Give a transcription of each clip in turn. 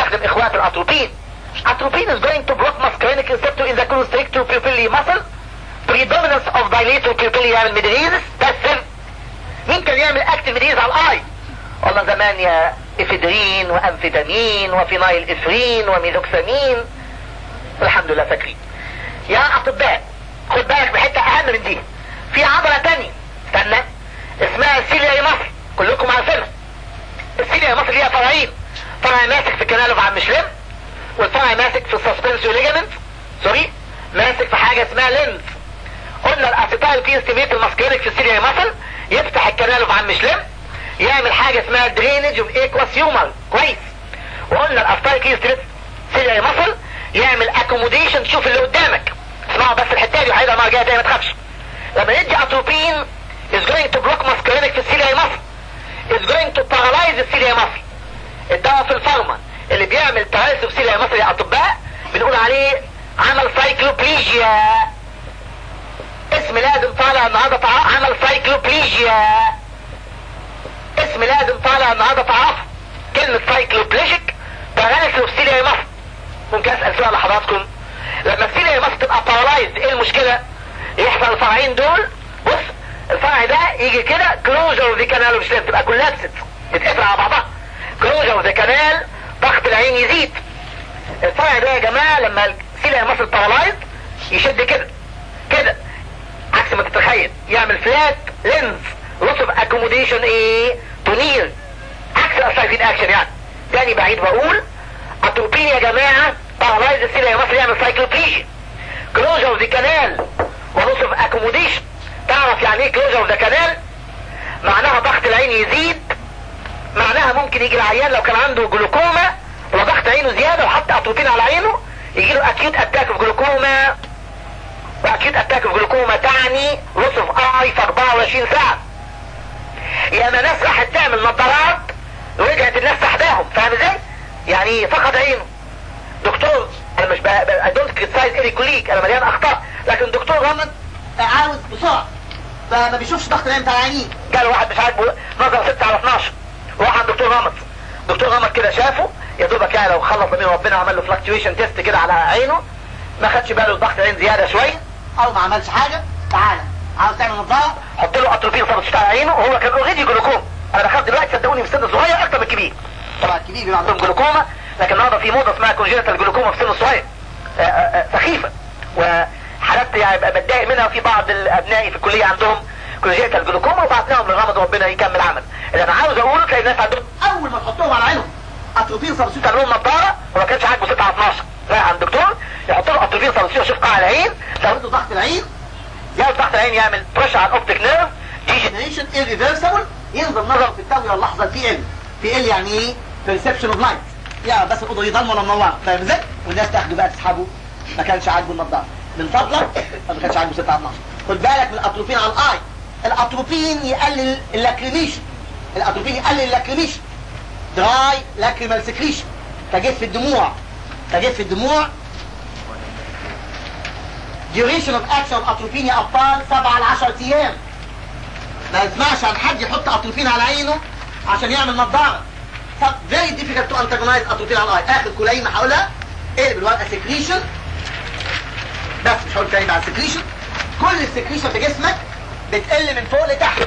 بنستخدم اخوات الاتروبين atropine is going to block muscarinic receptor in the constrictor pupillary muscle predominance of dilator pupillary يعمل ميدريزس ده السر مين كان يعمل اكتف ميدريز على الاي والله زمان يا افيدرين وامفيتامين وفينايل افرين وميزوكسامين الحمد لله فاكرين يا اطباء خد بالك بحته اهم من دي في عضله تانية استنى اسمها السيليا مصر كلكم عارفينها السيليا مصر ليها فرعين فرع ماسك في كنال اوف عم شلم والفرع ماسك في السسبنسيو ليجامنت سوري ماسك في حاجه اسمها لينز قلنا الاسيتايل كين ستيميت الماسكينك في السيليا مصر يفتح الكنال اوف عم شلم يعمل حاجه اسمها درينج اوف ايكواس هيومر كويس وقلنا الاسيتايل كين ستيميت سيليا مصر يعمل اكوموديشن تشوف اللي قدامك اسمعوا بس الحته دي وهيبقى المره الجايه تاني ما تخافش لما ندي اتروبين is going to block muscarinic في السيليا مصر is going to paralyze السيليا مصر الدواء في الفارما اللي بيعمل paralysis في السيليا مصر يا اطباء بنقول عليه عمل سايكلوبليجيا اسم لازم طالع النهارده تعرف عمل سايكلوبليجيا اسم لازم طالع النهارده تعرفه كلمة سايكلوبليجيك paralysis في السيليا مصر ممكن اسال سؤال لحضراتكم لما السيليا مصر تبقى بارالايزد ايه المشكله يحصل الفرعين دول بص الفرع ده يجي كده كلوجر ذا كانال مش لازم تبقى كولابست تتقفل على بعضها كلوجر ذا كانال ضغط العين يزيد الفرع ده يا جماعه لما السيليا مصر بارالايزد يشد كده كده عكس ما تتخيل يعمل فلات لينز لوس اوف اكوموديشن ايه تونير عكس الاسايفين اكشن يعني تاني بعيد بقول اتروبين يا جماعه بارالايز السيليا مصر يعمل سايكلوبليجيا كلوجر اوف ذا كانال ولوس اوف اكوموديشن تعرف يعني ايه كلوجر اوف ذا كانال معناها ضغط العين يزيد معناها ممكن يجي العيان لو كان عنده جلوكوما وضغط عينه زياده وحط اتروبين على عينه يجي له اكيوت اتاك في جلوكوما واكيوت اتاك في جلوكوما تعني لوس اوف اي في 24 ساعه يا اما ناس راحت تعمل نظارات ورجعت الناس تحداهم فاهم ازاي؟ يعني فقد عينه دكتور انا مش دونت كريتسايز ايري كوليك انا مليان اخطاء لكن دكتور غمض عاوز بسرعه فما بيشوفش ضغط العين بتاع العينين جاله واحد مش عاجبه نظر 6 على 12 وراح عند دكتور غمض دكتور غمض كده شافه يا دوبك يعني لو خلص من ربنا عمل له فلاكتويشن تيست كده على عينه ما خدش باله ضغط العين زياده شويه او ما عملش حاجه تعالى عاوز تعمل نظاره حط له اتروبين صار على عينه وهو كان اوريدي جلوكوم انا دخلت دلوقتي صدقوني في سن صغير اكتر من الكبير طبعا الكبير بيبقى عندهم جلوكوما لكن النهارده في موضه اسمها كونجينيتال جلوكوما في سن صغير سخيفه وحالات يعني بتضايق منها في بعض الابناء في الكليه عندهم كونجينيتال جلوكوما وبعتناهم للغمض ربنا يكمل عمل اللي انا عاوز اقوله تلاقي الناس عندهم اول ما تحطهم على عينهم اتروبين صلصيت على لهم نظاره وما كانش عاجبه 6 على 12 رايح عند الدكتور يحط له اتروبين صلصيت ويشوف قاع العين زود ضغط العين يعمل ضغط العين يعمل بريشر على الاوبتيك نيرف ديجنريشن irreversible ينزل نظر في التاوية اللحظة في ال في ال يعني ايه perception اوف لايت يعني بس الاوضه دي ضلمه ولا منوره فاهم ازاي والناس تاخده بقى تسحبه ما كانش عاجبه النضاره من فضلك ما كانش عاجبه 6 على 12 خد بالك من الاتروبين على الاي الاتروبين يقلل اللاكريميشن الاتروبين يقلل اللاكريميشن دراي لاكريمال سكريشن تجف الدموع تجف الدموع duration of action of atropine يا ابطال 7 ل 10 ايام ما يسمعش عن حد يحط اتروبين على عينه عشان يعمل نظاره very difficult to antagonize اتروبين على الاي اخر كلمه هقولها اقلب الورقه سكريشن بس مش هقول تاني على السكريشن كل السكريشن في جسمك بتقل من فوق لتحت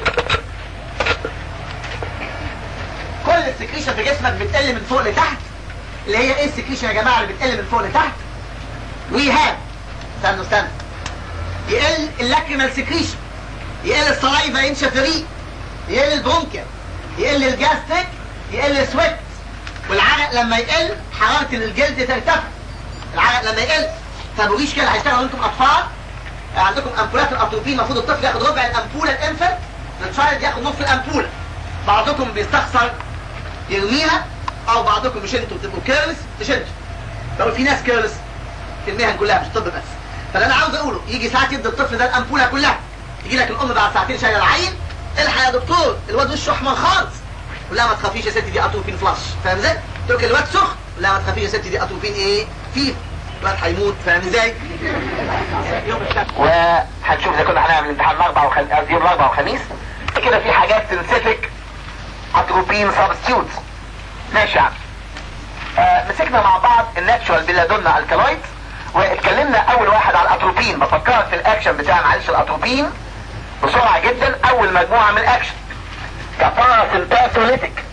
كل السكريشن في جسمك بتقل من فوق لتحت اللي هي ايه السكريشن يا جماعه اللي بتقل من فوق لتحت وي هاف استنوا استنوا يقل اللاكريمال سكريشن يقل الصلايفه ينشف فريق يقل البرونكيا يقل الجاستريك يقل السويت والعرق لما يقل حراره الجلد ترتفع العرق لما يقل فبوريش كده هيشتغلوا انتم اطفال عندكم امبولات الاتروبين المفروض الطفل ياخد ربع الامبوله الانفنت التشايلد ياخد نص الامبوله بعضكم بيستخسر يرميها او بعضكم مش انتوا بتبقوا كيرلس مش انتوا لو في ناس كيرلس في المهن كلها مش الطب بس فاللي انا عاوز اقوله يجي ساعات يدي الطفل ده الامبوله كلها يجي لك الام بعد ساعتين شايله العين الحق يا دكتور الواد وشه احمر خالص لا ما تخافيش يا ستي دي اتروبين فلاش فاهم ازاي؟ تقول لك الواد سخن لا ما تخافيش يا ستي دي اتروبين ايه؟ فيف الواد هيموت فاهم ازاي؟ وهنشوف اذا كنا هنعمل امتحان الاربعاء وخميس يوم الاربعاء وخميس كده في حاجات سنسيتك اتروبين سبستيوت ماشي يا عم آه مسكنا مع بعض الناتشورال بيلادونا الكالويد واتكلمنا اول واحد على الاتروبين بفكرك في الاكشن بتاع معلش الاتروبين بسرعة جدا اول مجموعة من الاكشن كباراسمباثوليتيك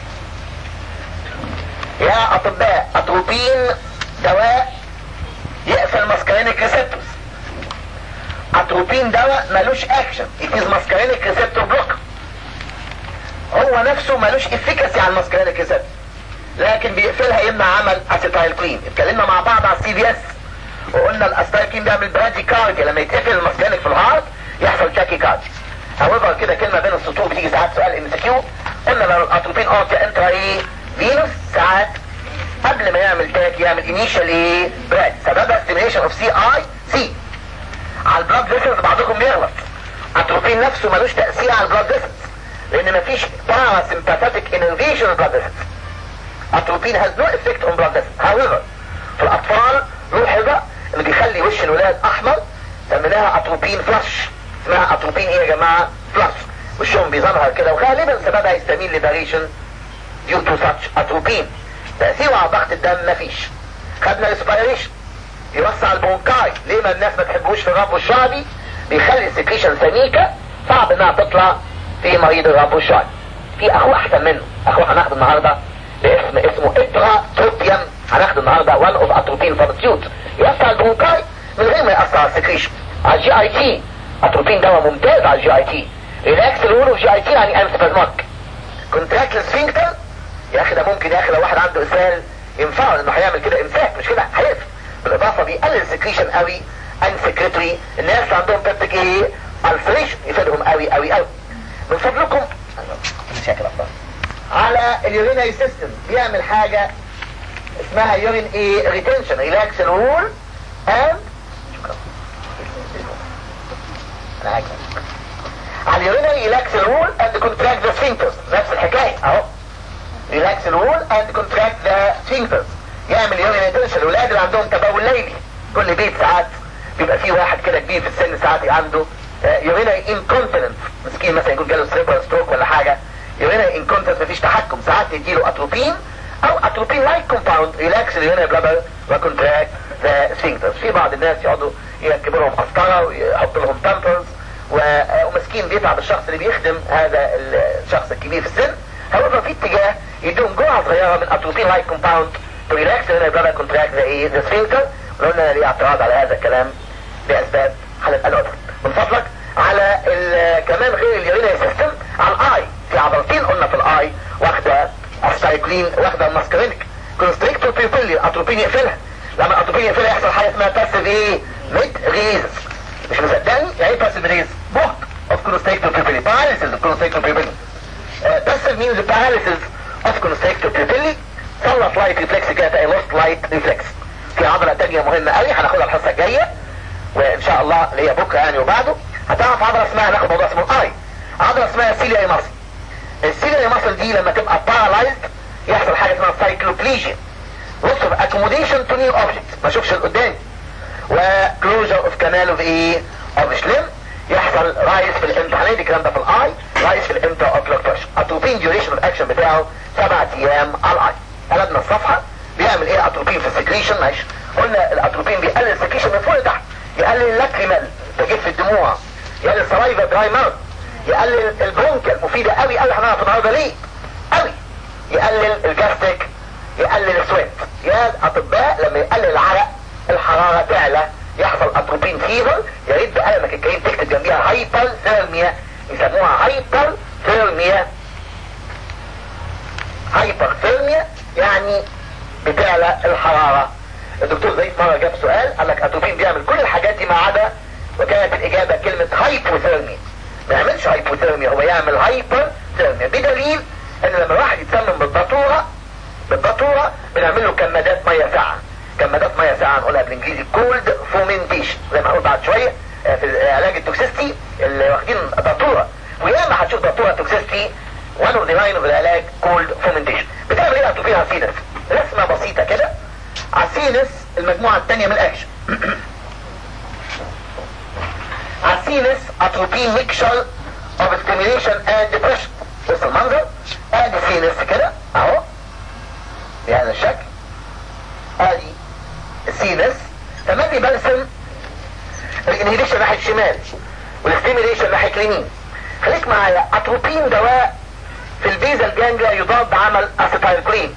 يا اطباء اتروبين دواء يقفل ماسكارينيك ريسبتورز اتروبين دواء ملوش اكشن اتيز ماسكارينيك ريسبتور بلوك هو نفسه ملوش افكاسي على الماسكارينيك ريسبتور لكن بيقفلها يمنع عمل اسيتايل كلين اتكلمنا مع بعض على السي بي اس وقلنا الاسيتايل كلين بيعمل برادي كارديا لما يتقفل الماسكارينيك في الهارت يحصل تاكي كارديا هاويفر كده كلمه بين السطور بتيجي ساعات سؤال ام سي كيو قلنا لو الاتروبين اوت انترا ايه فينوس ساعات قبل ما يعمل تاك يعمل انيشال ايه براد سببها ستيميشن اوف سي اي سي على البلاد فيسلز بعضكم بيغلط اتروبين نفسه ملوش تاثير على البلاد فيسلز لان مفيش باراسمباثيك انرفيشن البلاد فيسلز اتروبين هاز نو افكت اون بلاد فيسلز هاويفر في الاطفال له حاجه اللي بيخلي وش الولاد احمر سميناها اتروبين فلاش اسمها اتروبين ايه يا جماعه فلاش وشهم بيظهر كده وغالبا سببها يستميل لفاريشن ديو تو ساتش اتروبين تأثيره على ضغط الدم مفيش خدنا الاسبيريشن يوسع البونكاي ليه ما الناس ما تحبوش في الرب الشعبي بيخلي السكريشن سميكة صعب انها تطلع في مريض الرب الشعبي في اخوه احسن منه اخوه هناخده النهارده باسم اسمه اترا توبيوم هناخده النهارده وان اوف اتروبين سبستيوت يوسع البونكاي من غير ما يأثر على السكريشن على الجي اي تي اتروبين دواء ممتاز على الجي اي تي ريلاكس الول اوف جي اي تي يعني انسبازماتيك كونتراكت السفنكتر يا اخي ده ممكن يا اخي لو واحد عنده اسهال ينفعه لانه هيعمل كده امساك مش كده هيقفل بالاضافه بيقلل السكريشن قوي ان سكريتري الناس اللي عندهم بيبتيك ايه السريشن يفيدهم قوي قوي قوي من فضلكم مشاكل افضل على اليورينري سيستم بيعمل حاجه اسمها يورين ايه ريتنشن ريلاكس الوول اند شكرا انا عاجبك على اليورينري ريلاكس الوول اند كونتراكت ذا سفنكترز نفس الحكايه اهو ريلاكس الوول اند كونتراكت ذا سفنكترز يعمل يورين ريتنشن الولاد اللي عندهم تبول ليلي كل بيت ساعات بيبقى فيه واحد كده كبير في السن ساعات عنده يورينري انكونتيننت مسكين مثلا يكون جاله سريبر ستروك ولا حاجه يورينري انكونتيننت مفيش تحكم ساعات يديله اتروبين او اتروبين لايك كومباوند ريلاكس اليورينري بلابر وكونتراكت ذا سفنكترز في بعض الناس يقعدوا يركبوا لهم قسطره ويحطوا لهم بامبرز ومسكين بيتعب الشخص اللي بيخدم هذا الشخص الكبير في السن هو في اتجاه يدوم جرعه صغيره من اتروبين لايك كومباوند تو ريلاكس اليورينري بلابر كونتراكت ذا ايه ذا سفنكتر قلنا ليه اعتراض على هذا الكلام لاسباب حالة الوضع من فضلك على كمان غير اليورينري سيستم على الاي في عضلتين قلنا في الاي واخده السايكلين واخده الماسكرينك كونستريكتور بيبيلي اتروبين يقفلها لما الاتروبين يقفلها يحصل حاجه اسمها باسيف ايه ميد ريزس مش مصدقني يعني ايه باسيف ريز بوك اوف كونستريكتور بيبيلي باراليسيس اوف كونستريكتور بيبيلي باسيف مينز باراليسيس اوف كونستريكتور بيبيلي سلط لايت ريفلكس كده لوست لايت ريفلكس في عضلة تانية مهمة قوي هناخدها الحصة الجاية وان شاء الله اللي هي بكرة يعني وبعده هتعرف عضلة اسمها ناخد موضوع اسمه الاي عضلة اسمها سيليا ماسل السيليا ماسل دي لما تبقى بارالايزد يحصل حاجة اسمها سايكلوبليجيا loss of accommodation to new objects ما اشوفش القدام وكلوجر اوف كانال اوف ايه اوف شليم يحصل رايس في الامتحانات الكلام ده في الاي رايس في الانتر اوكلوك بريشر اتروبين ديوريشن اوف اكشن بتاعه سبعة ايام على الاي قلبنا الصفحة بيعمل ايه اتروبين في السكريشن ماشي قلنا الاتروبين بيقلل السكريشن من فوق لتحت يقلل اللاكريمال تجف الدموع يقلل السلايفا دراي ماوث يقلل البرونكال مفيدة قوي قوي هنعرف النهارده ليه قوي يقلل الجاستيك يقلل السويت يا اطباء لما يقلل العرق الحرارة تعلى يحصل اتروبين فيفر يا ريت بقلمك الكريم تكتب جنبيها هايبر ثيرميا يسموها هايبر ثيرميا هايبر ثيرميا يعني بتعلى الحرارة الدكتور زيد مرة جاب سؤال قال لك اتروبين بيعمل كل الحاجات دي ما عدا وكانت الاجابة كلمة هايبوثيرميا ما يعملش هايبوثيرميا هو يعمل هايبر ثيرميا بدليل ان لما الواحد يتسمم بالبطورة بالبطورة بنعمل له كمادات مية ساعة كمادات مية ساعة نقولها بالانجليزي كولد فومنتيشن زي ما هقول بعد شوية في علاج التوكسيستي اللي واخدين دكتورة وياما هتشوف دكتورة توكسيستي وان اوف ذا لاين اوف العلاج كولد فومنتيشن بتعمل ايه اتروبين على السينس رسمة بسيطة كده على السينس المجموعة الثانية من الاكشن على السينس اتروبين ميكشر اوف ستيميليشن اند ديبريشن بص المنظر ادي السينس كده اهو بهذا الشكل ادي السينس فمادي برسم الانهيبيشن ناحيه الشمال والاستيميليشن ناحيه اليمين خليك معايا اتروبين دواء في البيزا الجانجا يضاد عمل اسيتايلكولين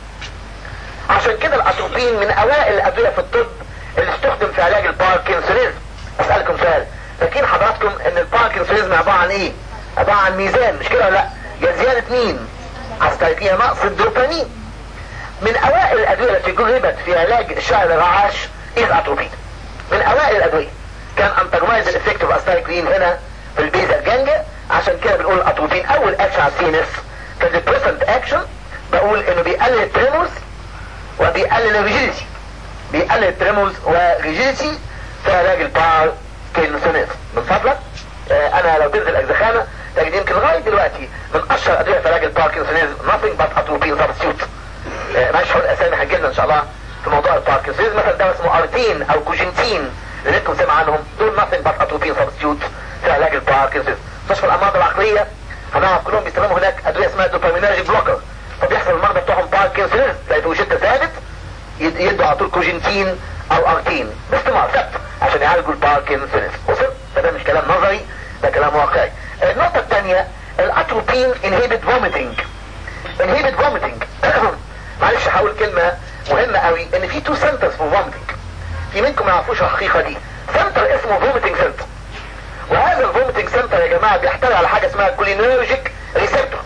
عشان كده الاتروبين من اوائل الادويه في الطب اللي استخدم في علاج الباركنسونيزم اسالكم سؤال فاكرين حضراتكم ان الباركنسونيزم عباره عن ايه عباره عن ميزان مش كده ولا لا يا زياده مين اسيتايلكولين نقص الدوبامين من اوائل الادويه التي جربت في علاج الشعر الرعاش از اتروبين من اوائل الادويه كان انتجمايز الافكت اوف اسيتايلكولين هنا في البيزا الجانجا عشان كده بنقول الاتروبين اول اكشن على السينس كديبريسنت اكشن بقول انه بيقلل التريموز وبيقلل الريجيديتي بيقلل التريموز وريجيديتي في علاج الباركنسونيزم من فضلك آه انا لو تنزل اجزخانه تجد يمكن لغايه دلوقتي من اشهر ادويه في علاج الباركنسونيزم nothing but atropine substitute آه ماشي حول الاسامي هجيلنا ان شاء الله في موضوع الباركنسونيزم مثلا ده اسمه ارتين او كوجنتين اللي انتم سمع عنهم دول nothing but atropine substitute في علاج الباركنسونيزم مستشفى الامراض العقليه هنعرف كلهم بيستخدموا هناك ادويه اسمها دوبامينرجي بلوكر فبيحصل المرضى بتوعهم باركنسونيزم تلاقي شده ثابت يدوا على طول كوجنتين او ارتين باستمرار ثابت عشان يعالجوا الباركنسونيزم وصل فده مش كلام نظري ده كلام واقعي النقطه الثانيه الاتروبين انهيبت فوميتنج انهيبت فوميتنج معلش هقول كلمه مهمه قوي ان في تو سنترز في فوميتنج في منكم ما يعرفوش الحقيقه دي سنتر اسمه فوميتنج سنتر وهذا الفوميتنج سنتر يا جماعه بيحتوي على حاجه اسمها كولينرجيك ريسبتور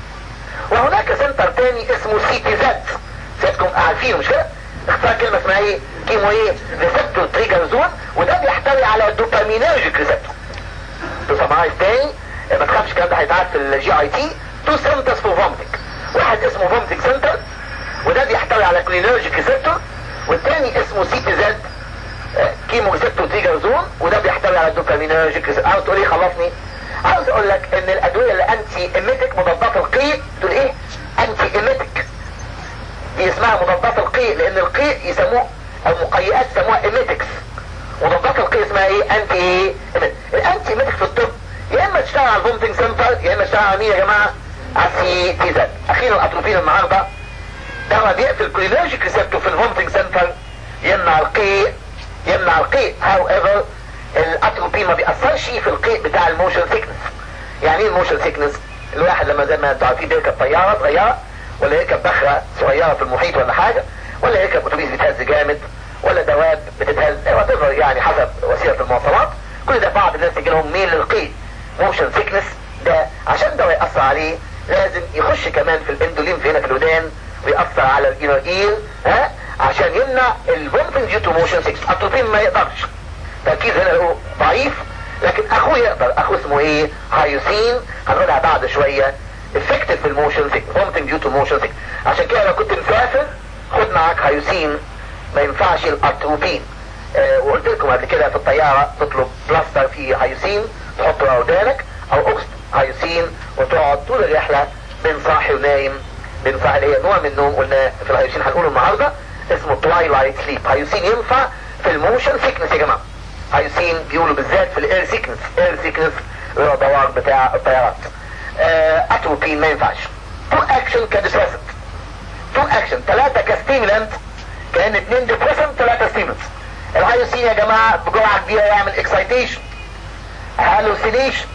وهناك سنتر تاني اسمه سي تي زد سيادكم عارفينه مش كده اختار كلمه اسمها ايه كيمو ايه ريسبتور تريجر زون وده بيحتوي على دوبامينرجيك ريسبتور تسمعها تاني ما تخافش الكلام ده هيتعاد في الجي اي تي تو سنترز في فوميتنج واحد اسمه فوميتنج سنتر وده بيحتوي على كولينرجيك ريسبتور والتاني اسمه سي تي زد كيمو ريسبتور تريجر زون وده بيحتوي على الدوبامينرجيك ريسبتور عاوز تقول ايه خلصني عاوز اقول لك ان الادويه اللي انتي ايميتك مضادات القيء تقول ايه انتي ايميتك دي اسمها مضادات القيء لان القيء يسموه او مقيئات يسموها ايميتكس مضادات القيء اسمها ايه انتي ايه الانتي ايميتك في الطب يا اما تشتغل على الفومتنج سنتر يا اما تشتغل على مين يا جماعه على السي تي زد اخيرا الاتروبين النهارده دواء بيقفل كولينرجيك ريسبتور في الفومتنج سنتر يمنع القيء يمنع القيء هاو ايفر الاتروبين ما بيأثرش في القيء بتاع الموشن سيكنس يعني ايه الموشن سيكنس الواحد لما زي ما انتوا عارفين بيركب طياره صغيره ولا يركب بخره صغيره في المحيط ولا حاجه ولا يركب اتوبيس بيتهز جامد ولا دواب بتتهز وات يعني حسب وسيله المواصلات كل ده بعض الناس يجي لهم ميل للقيء موشن سيكنس ده عشان ده يأثر عليه لازم يخش كمان في الاندولين في هنا في الودان ويأثر على الانر اير ها عشان يمنع الفومتنج ديو تو موشن سيكنس اتروبين ما يقدرش تركيز هنا له ضعيف لكن اخوه يقدر اخوه اسمه ايه هايوسين هنقولها بعد شوية افكتيف في الموشن سيك فومتنج ديو تو موشن سيك عشان كده لو كنت مسافر خد معاك هايوسين ما ينفعش الاتروبين آه وقلت لكم قبل كده في الطيارة تطلب بلاستر فيه هايوسين تحطه على ودانك او اوكس هايوسين وتقعد طول الرحلة بين صاحي ونايم بين صاحي اللي هي نوع من النوم قلنا في الهايوسين هنقوله النهارده اسمه توايلايت سليب هايوسين ينفع في الموشن سيكنس يا جماعه هايوسين بيقولوا بالذات في الاير سيكنس اير سيكنس اللي هو دوار بتاع الطيارات آه اتروبين ما ينفعش تو اكشن كديبريسنت تو اكشن ثلاثة كستيمولانت كان اثنين ديبريسنت ثلاثة ستيمولانت الهايوسين يا جماعة بجرعة كبيرة يعمل اكسايتيشن هالوسينيشن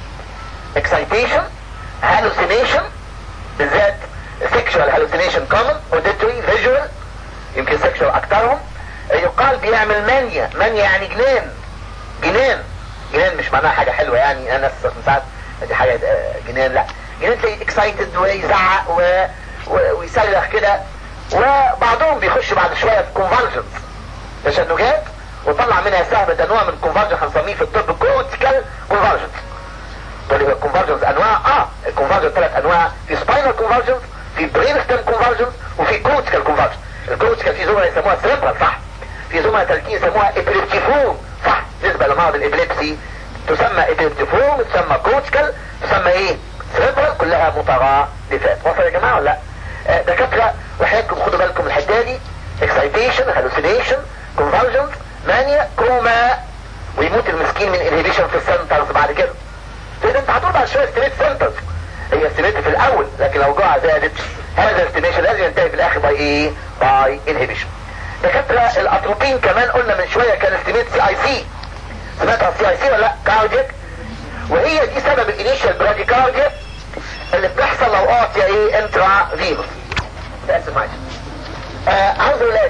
اكسايتيشن هالوسينيشن بالذات سيكشوال هالوسينيشن كومن اوديتوري فيجوال يمكن سيكشوال اكترهم يقال بيعمل مانيا مانيا يعني جنان جنان جنان مش معناها حاجة حلوة يعني انا من ساعات دي حاجة جنان لا جنان تلاقي اكسايتد ويزعق و... و... ويصرخ كده وبعضهم بيخش بعد شوية في كونفرجنس تشنجات وطلع منها سهم ده نوع من الكونفرجنس هنسميه في الطب كورتيكال كونفرجنس تقول لي الكونفرجنس انواع اه الكونفرجنس ثلاث انواع في سباينال كونفرجنس في برين ستيم كونفرجنس وفي كورتيكال كونفرجنس الكورتيكال في زملاء يسموها سيربرال صح في زملاء تركيز يسموها ابليبتيفورم صح بالنسبه لمرض الابليبسي تسمى ابليبتيفورم تسمى كورتيكال تسمى ايه سيربرال كلها مترادفات وصل يا جماعه ولا لا آه دكاتره وحياتكم خدوا بالكم من الحته دي اكسايتيشن هالوسينيشن كونفرجنس مانيا كوما ويموت المسكين من انهيبيشن في السنترز بعد كده لان انت هتقول بعد شويه ستريت سنترز هي ستريت في الاول لكن لو جوعة زادت هذا الاستيميشن لازم ينتهي في الاخر باي ايه باي انهيبيشن دكاترة الاتروبين كمان قلنا من شوية كان استيميت سي اي سي سمعت عن سي اي سي ولا لا كارديك وهي دي سبب الانيشال براديكارديا اللي بتحصل لو اعطي ايه انترا فيروس اسف معلش آه عاوز ولادي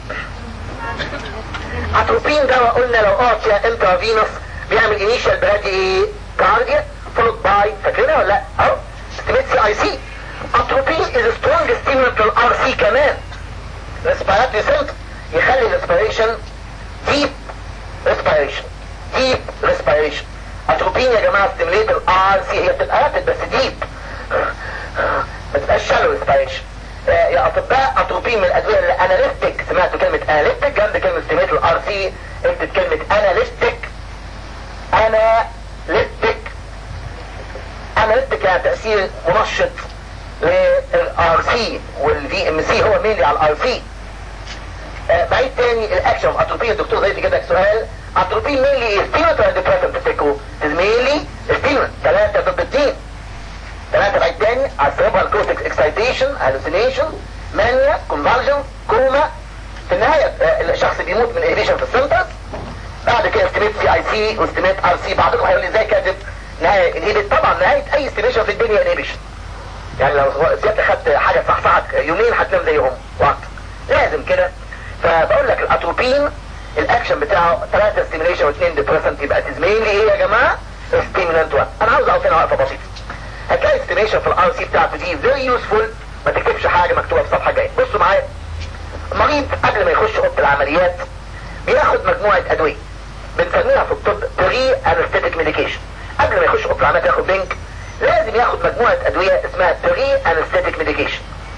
اتروبين ده قلنا لو اعطي انترا فينوس بيعمل انيشال برادي ايه كارديا فولد باي فاكرينها ولا لا اهو استيميت سي اي سي اتروبين از سترونج ستيمولنت للار سي كمان ريسبيراتوري سنتر يخلي الريسبيريشن ديب ريسبيريشن ديب ريسبيريشن اتروبين يا جماعه ستيميليت الار سي هي بتبقى راتب بس ديب ما تبقاش شالو ريسبيريشن يا اطباء اتروبين من الادويه اللي اناليتيك سمعتوا كلمه اناليتيك جنب كلمه ستيميليت الار سي اكتب كلمه اناليتيك اناليتيك اناليتيك يعني تاثير منشط للار سي والفي ام سي هو مينلي على الار سي بعيد تاني الاكشن اوف اتروبين الدكتور زي كده سؤال اتروبين مينلي ايه ستيمنت ولا ديبريسنت تفتكروا مينلي ستيمنت ثلاثة ضد اثنين ثلاثة بعيد تاني السيربرال كورتكس اكسايتيشن هالوسينيشن مانيا كونفالجن كوما في النهاية الشخص بيموت من انهبيشن في السنتر بعد كده استيميت سي اي سي واستيميت ار سي بعضكم هيقول لي ازاي كاتب نهاية انهبيت طبعا نهاية اي استيميشن في الدنيا انهبيشن يعني لو سيادة خدت حاجة صحصحك يومين هتنام زيهم وقت لازم كده فبقول لك الاتروبين الاكشن بتاعه ثلاثة ستيميليشن واثنين ديبريسنت يبقى تزميل ايه يا جماعة ستيميلانت 1 انا عاوز اقف هنا وقفة بسيطة هتلاقي ستيميليشن في الار سي بتاعته دي فيري يوسفول ما تكتبش حاجة مكتوبة في الصفحة الجاية بصوا معايا المريض قبل ما يخش اوضه العمليات بياخد مجموعة ادوية بنسميها في الطب بري انستيتيك ميديكيشن قبل ما يخش اوضه العمليات ياخد بنك لازم ياخد مجموعة ادوية اسمها بري انستيتيك ميديكيشن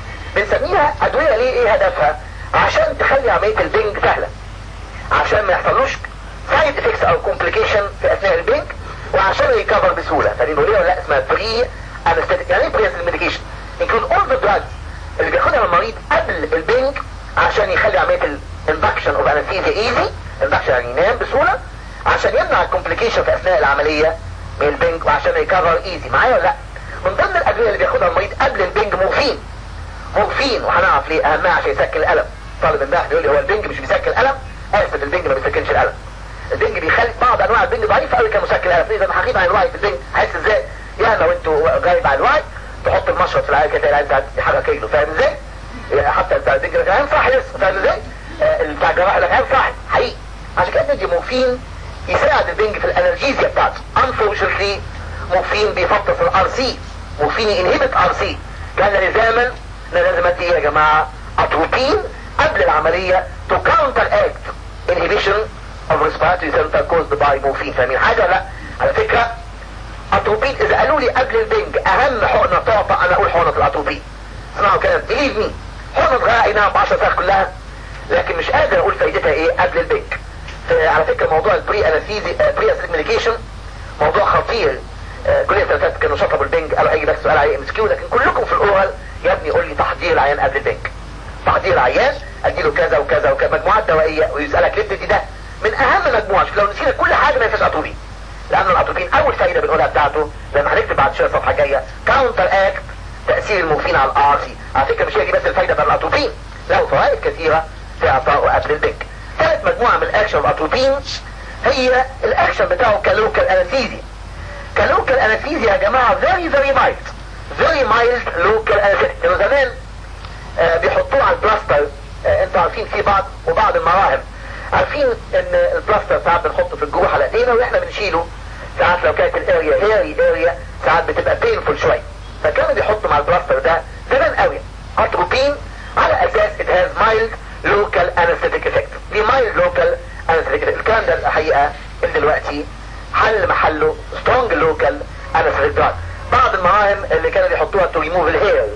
بنسميها ادوية ليه ايه هدفها عشان تخلي عملية البنج سهلة عشان ما يحصلوش سايد افكتس او كومبليكيشن في اثناء البنج وعشان يكفر بسهولة فبنقول ليه ولا لا اسمها بري انستيتيك يعني ايه بري انستيتيك ميديكيشن include all the drugs اللي بياخدها المريض قبل البنج عشان يخلي عملية الاندكشن اوف انستيزيا ايزي اندكشن يعني ينام بسهولة عشان يمنع الكومبليكيشن في اثناء العملية من البنج وعشان يكرر ايزي معايا ولا لا من ضمن الادوية اللي بياخدها المريض قبل البنج مورفين مورفين وهنعرف ليه اهمها عشان يسكن الالم طالب امبارح بيقول لي هو البنج مش بيسكن الالم اسف البنج ما بيسكنش الالم البنج بيخلي بعض انواع البنج ضعيفه قوي كمسكن الالم اذا انا هغيب عن الوعي في البنج هحس ازاي يعني لو انتوا غايب عن الوعي تحط المشرط في العيال كده العيال حاجه كيلو فاهم ازاي حتى بتاع البنج ده كلام صح لسه فاهم ازاي بتاع الجراحه ده كلام صح حقيقي عشان كده ندي مورفين يساعد البنج في الانرجيزيا بتاعته unfortunately مورفين بيفطس الار سي مورفين ينهبت ار سي كان لزاما انا لازم ادي ايه يا جماعه اتروبين قبل العمليه تو كاونتر اكت inhibition of respiratory center caused by morphine فاهمين حاجه لا على فكره اتروبين اذا قالوا لي قبل البنج اهم حقنه تعطى انا اقول حقنه الاتروبين اسمعوا كلام بليف مي حقنه غاء نعم ب 10 ساعات كلها لكن مش قادر اقول فايدتها ايه قبل البنج على فكره موضوع البري انستيزي بري انستيزي ميديكيشن موضوع خطير كل الثلاثات كانوا شطبوا البنج قالوا هيجي بس سؤال عليه ام كيو لكن كلكم في الاورال يا ابني قول لي تحضير العيان قبل البنج تحضير العيان اديله كذا وكذا وكذا مجموعات دوائيه ويسالك ليه بتدي ده من اهم مجموعه لو نسينا كل حاجه ما ينفعش اتروبين لان الاتروبين اول فايده بنقولها بتاعته زي ما هنكتب بعد شويه الصفحه الجايه كاونتر اكت تاثير المورفين على الار سي على فكره مش هي دي بس الفايده بتاع الاتروبين له فوائد كثيره في اعطائه قبل البنج ثالث مجموعه من الاكشن الاتروبين هي الاكشن بتاعه كلوكال انستيزي كلوكال انستيزيا يا جماعة very very mild very mild local anesthetic كانوا زمان آه بيحطوه على البلاستر آه انتوا عارفين في بعض وبعض المراهم عارفين ان البلاستر ساعات بنحطه في الجروح على ايدينا واحنا بنشيله ساعات لو كانت الاريا هيري اريا ساعات بتبقى بينفول شوية فكانوا بيحطوا مع البلاستر ده زمان قوي اتروبين على اساس it has mild local anesthetic effect دي mild local anesthetic effect الكلام ده الحقيقة اللي دلوقتي حل محله سترونج لوكال انستيك دراج بعض المراهم اللي كانوا بيحطوها تو ريموف الهير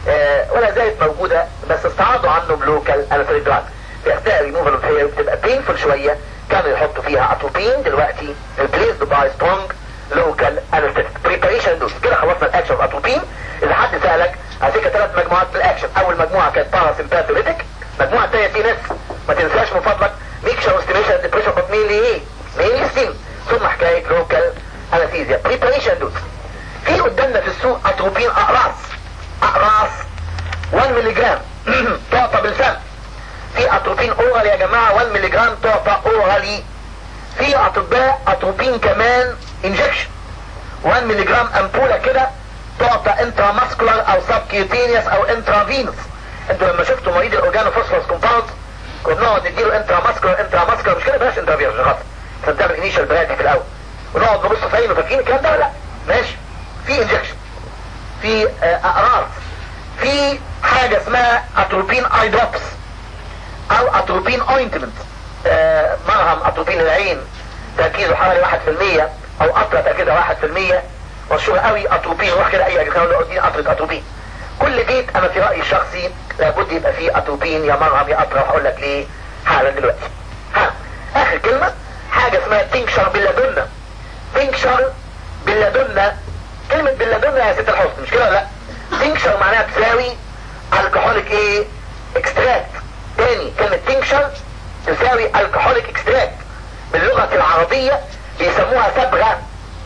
آه ولا زالت موجودة بس استعاضوا عنه بلوكال انستيك دراج في اثناء ريموفال اوف هير بتبقى بينفول شوية كانوا يحطوا فيها اتروبين دلوقتي replaced باي سترونج لوكال انستيك بريباريشن دوز كده خلصنا الاكشن اوف اتروبين اذا حد سالك على فكره ثلاث مجموعات من الاكشن اول مجموعه كانت باراسمباثوليتيك المجموعه الثانيه في ناس ما تنساش من فضلك ميكشر ستيميشن ديبريشن بس مين ايه مين ستيم ثم حكاية لوكال انستيزيا بريباريشن دوز في قدامنا في السوق اتروبين اقراص اقراص 1 ملي جرام تعطى بالفم في اتروبين اتروبين اورال يا جماعة 1 ملي جرام تعطى اورالي في اطباء اتروبين كمان انجكشن 1 ملي جرام امبولة كده تعطى انترا ماسكولار او سب كيوتينيوس او انترا فينوس انتوا لما شفتوا مريض الاورجانو فوسفورس كومباوند كنا بنقعد نديله انترا ماسكولار انترا ماسكولار مش كده بلاش انترا فينوس خلاص عشان تعمل انيشال برادي في الاول ونقعد نبص في عينه فاكرين الكلام ده ولا لا ماشي في انجكشن في آه، اقراص في حاجة اسمها اتروبين اي دروبس او اتروبين اوينتمنت مرهم اتروبين العين تركيزه حوالي واحد في المية او قطرة تركيزها واحد في المية مشهور قوي اتروبين روح كده اي كانوا قاعدين قطرة اتروبين كل بيت انا في رأيي الشخصي لابد يبقى فيه اتروبين يا مرهم يا قطرة وهقول لك ليه حالا دلوقتي ها اخر كلمة حاجة اسمها تنكشر باللادونة تنكشر باللادونة كلمة باللادونة يا ست الحسن مش كده ولا لا تنكشر معناها تساوي الكحوليك ايه اكستراكت تاني كلمة تنكشر تساوي الكحوليك اكستراكت باللغة العربية بيسموها صبغة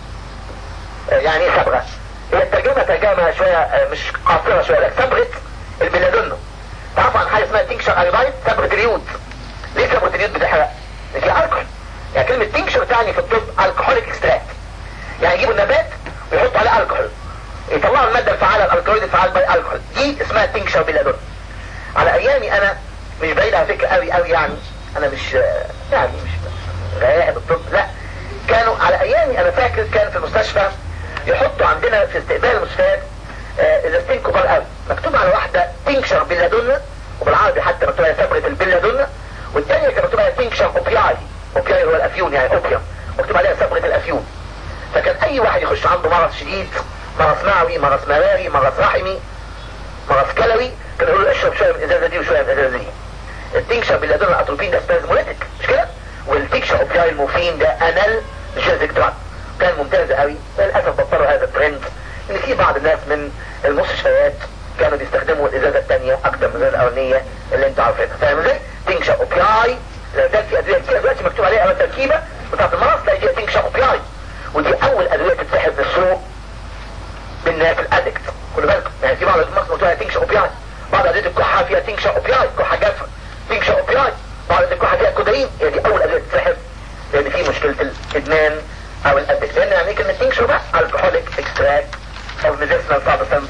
آه، يعني ايه صبغة هي الترجمة ترجمة شوية آه، مش قاصرة شوية لك صبغة البلادونو تعرفوا عن حاجة اسمها تنكشر ايودايد صبغة اليود ليه صبغة اليود بتحرق؟ لأن فيها الكحول يعني كلمة تنكشر تعني في الطب الكحوليك اكستراكت يعني يجيبوا النبات ويحطوا عليه الكحول يطلعوا المادة الفعالة الالكالويد الفعال بالالكحول دي اسمها تنكشر بالادون على ايامي انا مش بعيد على فكرة قوي قوي يعني انا مش يعني مش غايب الطب لا كانوا على ايامي انا فاكر كان في المستشفى يحطوا عندنا في استقبال المستشفيات آه، ازازتين كبار قوي مكتوب على واحدة تنكشر بالادون وبالعربي حتى مكتوب عليها صبغة البلادون والثانية كان مكتوب عليها تنكشر اوبياي اوبياي هو الافيون يعني اوبيوم مكتوب عليها صبغة الافيون فكان اي واحد يخش عنده مرض شديد مرض معوي مرض مراري مرض رحمي مرض كلوي كان يقول له اشرب شويه من الازازه دي وشويه من الازازه دي التنكشر بالادون الاتروبين ده سبازموليتك مش كده والتنكشر اوبياي الموفين ده انال جيزك دراج كان ممتاز قوي للاسف بطلوا هذا الترند ان في بعض الناس من المستشفيات كانوا بيستخدموا الازازه الثانيه اكتر من الازازه الاولانيه اللي انتوا عارفينها فاهم ازاي؟ تنكشر اوبياي ده في ادويه كتير دلوقتي مكتوب عليها على التركيبه بتاعت المرض تلاقي فيها تنكشر اوبياي ودي اول ادويه تتسحب من السوق بالناس الادكت خلي بالكم يعني في بعض الناس مكتوب عليها تنكشر اوبياي بعض ادويه الكحه فيها تنكشر اوبياي كحه جافه تنكشر اوبياي بعض الكحه فيها كودايين هي دي اول ادويه تتسحب لان في مشكله الادمان او الادكت لان يعني كلمه تنكشر بقى الكحوليك اكستراكت او ميديسنال سابستنس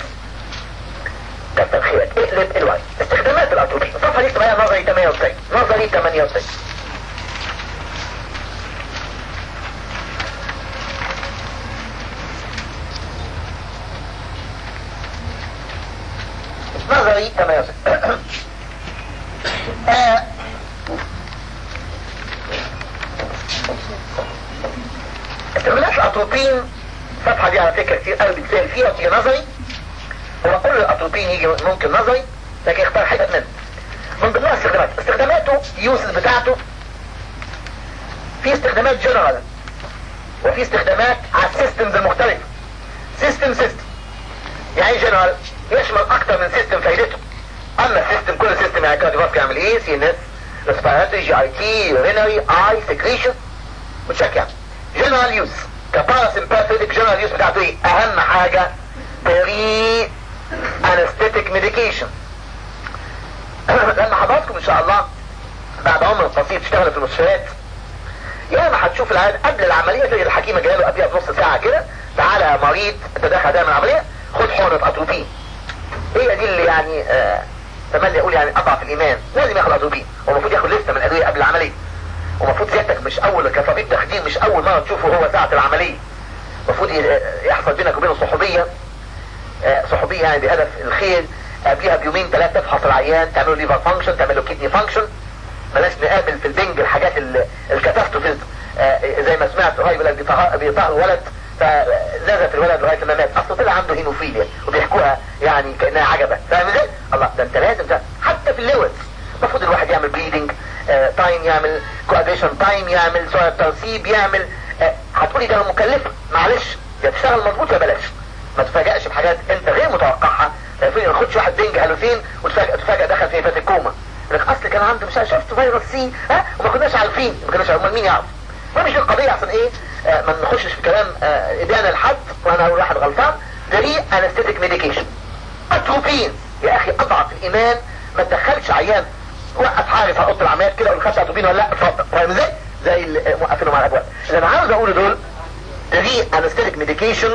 كتر خيرك اقلب الواي استخدامات الاتروبين الصفحه دي اسمها نظري 98 نظري 98 نظري 98 آه، استخدامات الاتروبين الصفحه دي على فكره كتير قوي بتسال فيها وتيجي نظري هو كل الاتروبين يجي ممكن نظري لكن اختار حتت منه من ضمنها استخدامات استخداماته يوسز بتاعته في استخدامات جنرال وفي استخدامات على السيستمز المختلفة سيستم سيستم يعني جنرال يشمل اكتر من سيستم فايدته اما السيستم كل سيستم يعني كارديوفاسك يعمل ايه سي ان اس ريسبيراتوري جي اي تي يورينري اي سكريشن وتشيك يعني جنرال يوز كباراسمباثيك جنرال يوز بتاعته ايه اهم حاجة بري انستيتيك ميديكيشن لما حضراتكم ان شاء الله بعد عمر قصير تشتغلوا في المستشفيات يا ما هتشوف العيان قبل العملية زي الحكيمة جايه له قبلها بنص ساعة كده تعالى يا مريض انت داخل تعمل عملية خد حقنة اتروبين هي دي اللي يعني آه تملي اقول يعني اضعف الايمان لازم ياخد اتروبين هو المفروض ياخد لسه من الادوية قبل العملية ومفروض سيادتك مش اول كطبيب تخدير مش اول مرة تشوفه هو ساعة العملية المفروض يحصل بينك وبينه صحوبية آه صحوبية يعني بهدف الخير قبلها بيومين ثلاثة تفحص العيان تعمل له ليفر فانكشن تعمل له كيدني فانكشن بلاش نقابل في البنج الحاجات الكاتاستروفيز آه زي ما سمعت قريب يقول لك بيطهر الولد فنزف الولد لغايه ما مات اصله طلع عنده هيموفيليا وبيحكوها يعني كانها عجبه فاهم ازاي؟ الله ده انت لازم ده حتى في اللوز المفروض الواحد يعمل بليدنج آه تايم يعمل كواديشن تايم يعمل سواء ترسيب يعمل آه هتقولي ده مكلفه معلش يا تشتغل مظبوط يا بلاش ما تفاجئش بحاجات انت غير متوقعها فين ما تاخدش واحد بنج هالوفين وتفاجئ تفاجئ دخل في فات الكوما لك اصل كان عنده مش شفت فيروس سي ها وما كناش عارفين ما كناش عارفين مين يعرف ما مش القضيه عشان ايه آه ما نخشش في كلام آه ادانه لحد وانا اقول واحد غلطان ده ليه انستيتيك ميديكيشن اتروبين يا اخي اضعف الايمان ما تدخلش عيان وقف حارس على اوضه العمليات كده وخدت اتروبين ولا لا اتفضل فاهم ازاي؟ زي اللي موقفينهم على الابواب اللي انا عاوز اقوله دول دي انستيك ميديكيشن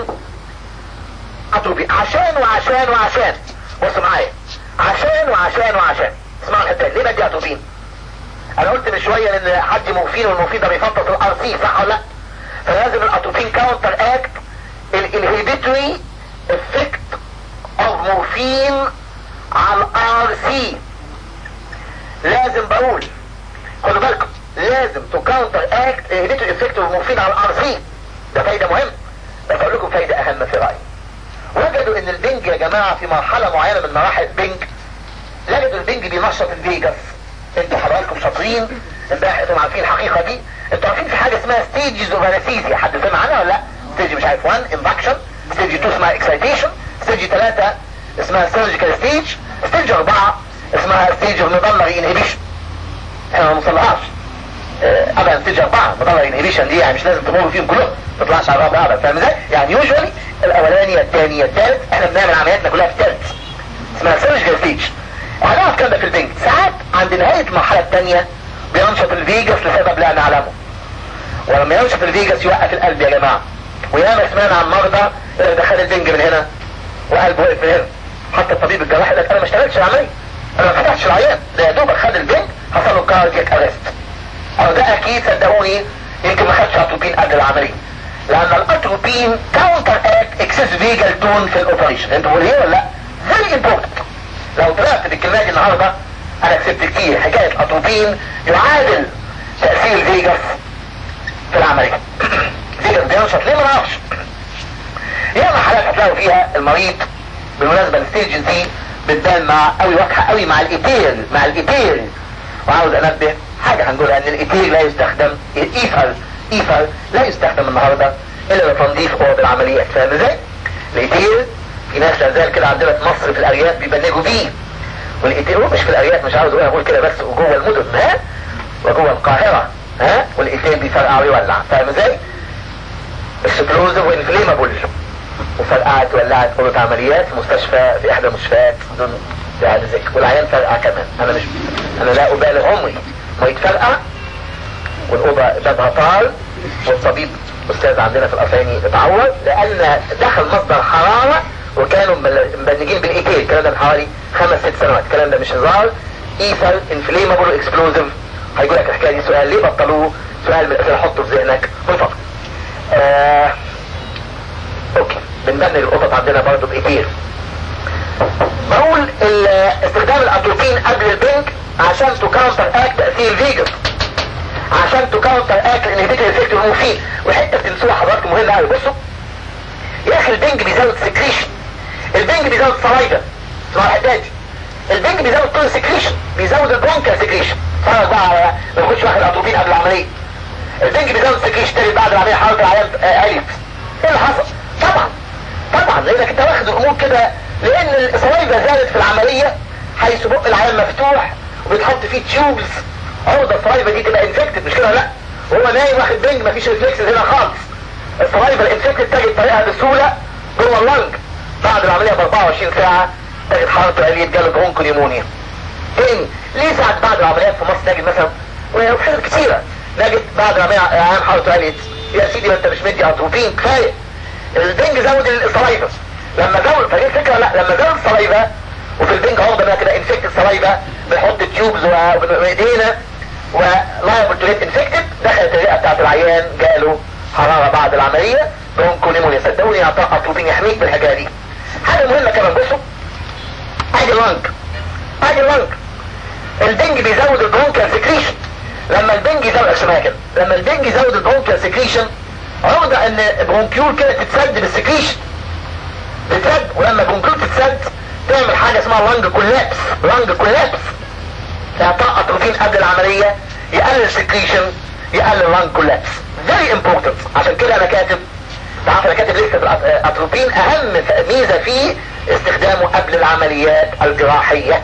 اتروبين عشان وعشان وعشان بصوا معايا عشان وعشان وعشان اسمعوا الحته ليه بدي اتروبين؟ انا قلت من شويه ان حد موفين والموفين ده بيفطس الار سي صح ولا لا؟ فلازم الاتروبين كاونتر اكت الانهبيتوري افكت اوف مورفين على الار سي لازم بقول خدوا بالكم لازم تو كاونتر اكت انهبيتوري افكت اوف مورفين على الار سي ده فايده مهمه بس اقول لكم فايده اهم في رايي وجدوا ان البنج يا جماعه في مرحله معينه من مراحل البنج لقيتوا البنج بينشط الفيجاس انتوا حضراتكم شاطرين امبارح انتوا عارفين الحقيقه دي انتوا عارفين في حاجه اسمها ستيجز اوف انستيزيا حد سمع عنها ولا لا ستيج مش عارف 1 اندكشن ستيج 2 اسمها اكسايتيشن ستيج 3 اسمها سيرجيكال ستيج ستيج 4 اسمها ستيج اوف مدلري انهبيشن احنا ما نوصلهاش اه ابدا ستيج 4 مدلري انهبيشن دي يعني مش لازم تمروا فيهم كلهم ما تطلعش على الرابع ابدا فاهم ازاي؟ يعني يوجوالي الاولاني الثاني الثالث احنا بنعمل عملياتنا كلها في الثالث اسمها سيرجيكال ستيج هنقعد كام ده في البنك ساعات عند نهاية المرحلة الثانية بينشط الفيجاس لسبب لا نعلمه ولما ينشط الفيجاس يوقف القلب يا جماعة وياما سمعنا عن مرضى اللي دخل البنج من هنا وقلبه وقف من هنا حتى الطبيب الجراح قال لك انا ما اشتغلتش العملية انا ما فتحتش العيان ده يا دوبك خد البنج حصل له كاردياك ارست او ده اكيد صدقوني يمكن ما خدش اتروبين قبل العملية لان الاتروبين كاونتر اكت اكسس فيجال تون في الاوبريشن انتوا بتقولوا ايه ولا لا؟ فيري امبورتنت لو طلعت بالكلمات دي النهارده انا كسبت كتير حكايه الاتروبين يعادل تاثير فيجاس في العمليه فيجاس بينشط ليه ما نعرفش ياما حالات هتلاقوا فيها المريض بالمناسبه الستيجز دي بتبان مع قوي واضحه قوي مع الايتيل مع الايتيل وعاوز انبه حاجه هنقولها ان الايتيل لا يستخدم الايثر ايثر لا يستخدم النهارده الا لتنظيف اوض العمليات فاهم ازاي؟ الايتيل في ناس لازال كده عندنا في مصر في الارياف بيبنجوا بيه والايتيل مش في الارياف مش عاوز اقول كده بس وجوه المدن ها وجوه القاهره ها والايتيل بيفرقع ويولع فاهم ازاي؟ اكسبلوزيف وانفليمابل وفرقعت ولعت اوضه عمليات في مستشفى في احدى المستشفيات بدون هذا ذكر والعيان فرقع كمان انا مش انا لا ابالغ عمري ما يتفرقع والاوضه بابها طال والطبيب استاذ عندنا في الاساني اتعور لان دخل مصدر حراره وكانوا مبنجين بالايتيل الكلام ده من حوالي خمس ست سنوات الكلام ده مش هزار ايثر انفليمابل اكسبلوزيف هيقول لك الحكايه دي سؤال ليه بطلوه سؤال من الاسئله حطه في ذهنك من فضلك آه اوكي بنبني القطط عندنا برضه بايتيل بقول استخدام الاتروبين قبل البنك عشان تكاونتر اكت تاثير فيجن عشان تكاونتر اكت الانهبيتور افكت المفيد وحته بتنسوها حضراتكم مهمه قوي بصوا يا اخي البنج بيزود سكريشن البنج بيزود سلايفا اسمها الحداد البنج بيزود طول سكريشن بيزود البرونكا سكريشن فرق بقى على ما يخش واخد اتروبين قبل العمليه البنج بيزود سكريشن تاني بعد العمليه حراره العيان الف ايه اللي حصل؟ طبعا طبعا لانك انت واخد الامور كده لان السلايفا زادت في العمليه حيث بق العيان مفتوح وبيتحط فيه تيوبز عقده السلايفا دي تبقى انفكتد مش كده لا وهو نايم واخد بنج مفيش ريفلكسز هنا خالص السلايفا الانفكتد تجد طريقها بسهوله جوه اللنج بعد العمليه ب 24 ساعه تجد حرارته عاليه جاله برونكو نيمونيا تاني ليه ساعات بعد العمليات في مصر نجد مثلا وفي حاجات كتيره نجد بعد العمليه عيان حرارته عاليه يا سيدي ما انت مش مدي اتروبين كفايه البنج زود السلايفا لما زود فدي الفكره لا لما زود السلايفا وفي البنج عقده بقى كده انفكت السلايفا بنحط تيوبز بايدينا ولايبل تو جيت انفكتد دخلت الرئه بتاعت العيان جاله حراره بعد العمليه برونكو نيمونيا صدقوني اعطاء اتروبين يحميك بالحكايه دي حاجه مهمه كمان بصوا ادي اللنج ادي اللنج البنج بيزود البرونكيال سكريشن لما البنج يزود اسمها كده لما البنج يزود البرونكيال سكريشن عرضة ان برونكيول كده تتسد بالسكريشن تتسد ولما برونكيول تتسد تعمل حاجة اسمها لانج كولابس لانج كولابس اعطاء اتروفين قبل العملية يقلل السكريشن يقلل لانج كولابس فيري امبورتنت عشان كده انا كاتب تعرف انا كاتب لسه الاتروبين اهم ميزة فيه استخدامه قبل العمليات الجراحية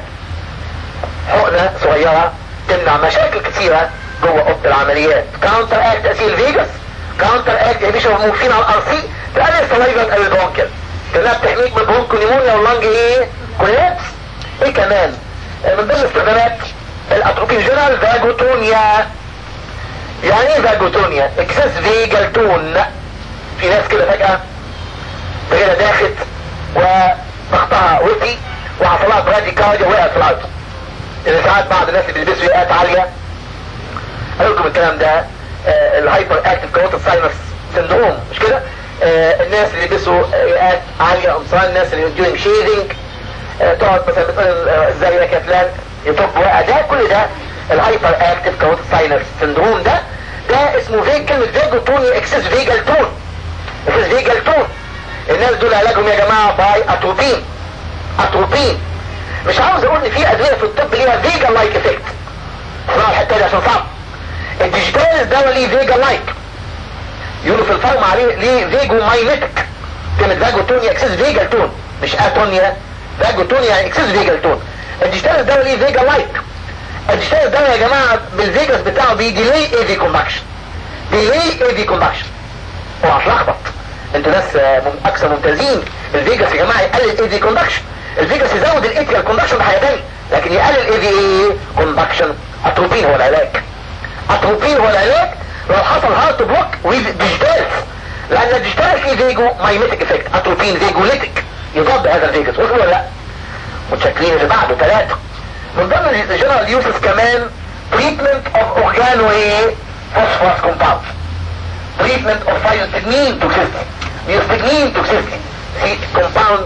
حقنة صغيرة تمنع مشاكل كثيرة جوه اوضه العمليات كاونتر اكت تاثير فيجاس كاونتر اكت انيشن مورفين على الار سي تقلل سلايفا تقلل برونكل كلها بتحميك من البرونكو نيمونيا واللنج ايه كولابس ايه كمان من ضمن الاستخدامات الاتروبين جنرال فاجوتونيا يعني ايه فاجوتونيا اكسس فيجال تون في ناس كده فجأة فجأة داخت وضغطها وطي وحصلها برادي كارديا وقعت في الارض ان ساعات بعض الناس اللي بيلبسوا يقات عالية قال لكم الكلام ده آه الهايبر اكتف كروت ساينس سندروم مش كده آه الناس اللي بيلبسوا يقات عالية قمصان الناس اللي دوينج شيفنج آه تقعد مثلا بتقول ازاي يا كفلان يطب وقع ده كل ده الهايبر اكتف كروت ساينس سندروم ده ده اسمه في كلمة فيجوتوني اكسس فيجال تون اكسس فيجال تون الناس دول علاجهم يا جماعة باي اتروبين اتروبين مش عاوز اقول ان في ادوية في الطب ليها فيجال لايك افكت اسمعوا الحتة دي عشان صعب الديجيتال دواء ليه فيجال لايك يقولوا في الفارما عليه ليه فيجو مايميتك كلمة فاجوتونيا اكسس فيجال تون مش اتونيا فاجوتونيا يعني اكسس فيجال تون الديجيتال دواء ليه فيجال لايك الديجيتال دواء يا جماعة بالفيجاس بتاعه بيديلي ايفي كومباكشن ديلي ايفي كومباكشن اوعى تلخبط انتوا ناس اكثر ممتازين الفيجاس يا جماعه يقلل اي في كوندكشن الفيجاس يزود الايتيال كوندكشن بحاجه ثانيه لكن يقلل اي في ايه كوندكشن اتروبين هو العلاج اتروبين هو العلاج لو حصل هارت بلوك ويز ديجيتال لان الديجيتال فيه فيجو مايميتك افكت اتروبين فيجوليتك يضاد هذا الفيجاس وصل ولا لا متشكلين اللي بعده ثلاثه من ضمن الجنرال يوسز كمان تريتمنت اوف اورجانو ايه فوسفورس كومباوند treatment of phytosignin toxicity neosignin toxicity في compound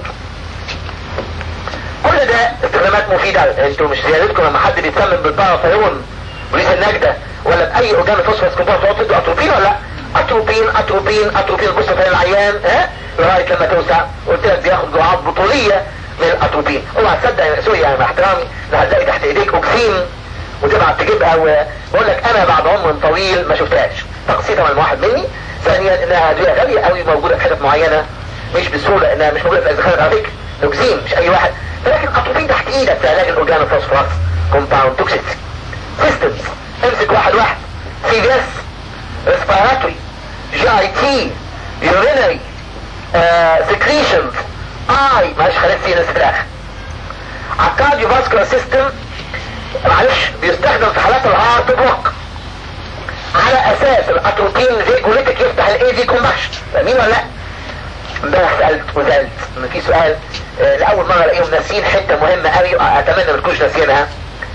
كل ده استخدامات مفيدة انتوا مش زيادتكم لما حد بيتسمم بالبارافيون وليس النجدة ولا بأي اورجان فوسفورس كومباوند تقعد تدوا اتروبين ولا لا اتروبين اتروبين اتروبين بص في العيان ها لغاية لما توسع قلت لك بياخد جرعات بطولية من الاتروبين اوعى تصدق يعني سوري يعني مع احترامي ده هتلاقي تحت ايديك اوكسين وتبعت تجيبها وبقول لك انا بعد عمر طويل ما شفتهاش تقسيطا من واحد مني ثانيا انها ادويه غاليه قوي موجوده في حتت معينه مش بسهوله انها مش موجوده في الازخان على فكره اوكسين مش اي واحد ولكن اتروبين تحت ايدك في علاج الاورجانو فوسفورس كومباوند توكسيس سيستمز امسك واحد واحد سي في اس ريسبيراتوري جي اي تي يورينري سكريشنز اي معلش خليت سي ناس في الاخر على الكارديو فاسكولار سيستم معلش بيستخدم في حالات الهارت بلوك على اساس الاتروبين فيجوليتك يفتح الاي في كومباكشن فاهمين ولا لا؟ امبارح سالت وزعلت ان في سؤال آه لاول مره الاقيهم ناسيين حته مهمه قوي اتمنى ما تكونوش ناسيينها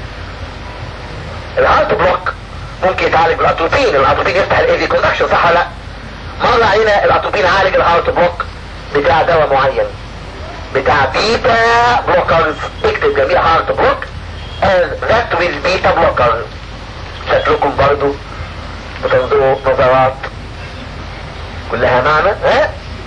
الهارت بلوك ممكن يتعالج بالاتروبين الاتروبين يفتح الاي في كومباكشن صح ولا لا؟ مره علينا الاتروبين عالج الهارت بلوك بتاع دواء معين بتاع بيتا بلوكرز اكتب جميع هارت بلوك ذات ويز بيتا بلوكر شكلكم برضو بتنظروا نظرات كلها معنى ها